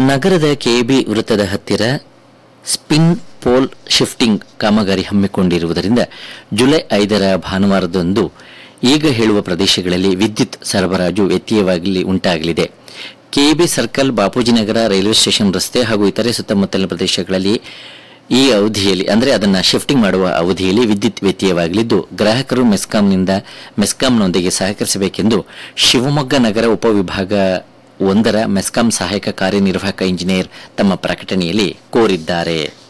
ನಗರದ ಕೆಬಿ ವೃತ್ತದ ಹತ್ತಿರ ಸ್ಪಿನ್ ಪೋಲ್ ಶಿಫ್ಟಿಂಗ್ ಕಾಮಗಾರಿ ಹಮ್ಮಿಕೊಂಡಿರುವುದರಿಂದ ಜುಲೈ ಐದರ ಭಾನುವಾರದಂದು ಈಗ ಹೇಳುವ ಪ್ರದೇಶಗಳಲ್ಲಿ ವಿದ್ಯುತ್ ಸರಬರಾಜು ವ್ಯತ್ಯಯವಾಗಿ ಉಂಟಾಗಲಿದೆ KB circle Bapujinagar railway station ರಸ್ತೆ ಹಾಗೂ ಇತರೆ ಸುತ್ತಮುತ್ತಲಿನ ಪ್ರದೇಶಗಳಲ್ಲಿ ಈ ಅವಧಿಯಲ್ಲಿ ಅಂದರೆ ಅದನ್ನು ಶಿಫ್ಟಿಂಗ್ ಮಾಡುವ ಅವಧಿಯಲ್ಲಿ ವಿದ್ಯುತ್ ವ್ಯತ್ಯಯವಾಗಲಿದ್ದು ಗ್ರಾಹಕರು ಮೆಸ್ಕಾಂನಿಂದ ಮೆಸ್ಕಾಂನೊಂದಿಗೆ ಸಹಕರಿಸಬೇಕೆಂದು ಶಿವಮೊಗ್ಗ ನಗರ ಉಪವಿಭಾಗ ಒಂದರ ಮೆಸ್ಕಾಂ ಸಹಾಯಕ ಕಾರ್ಯನಿರ್ವಾಹಕ ಇಂಜಿನಿಯರ್ ತಮ್ಮ ಪ್ರಕಟಣೆಯಲ್ಲಿ ಕೋರಿದ್ದಾರೆ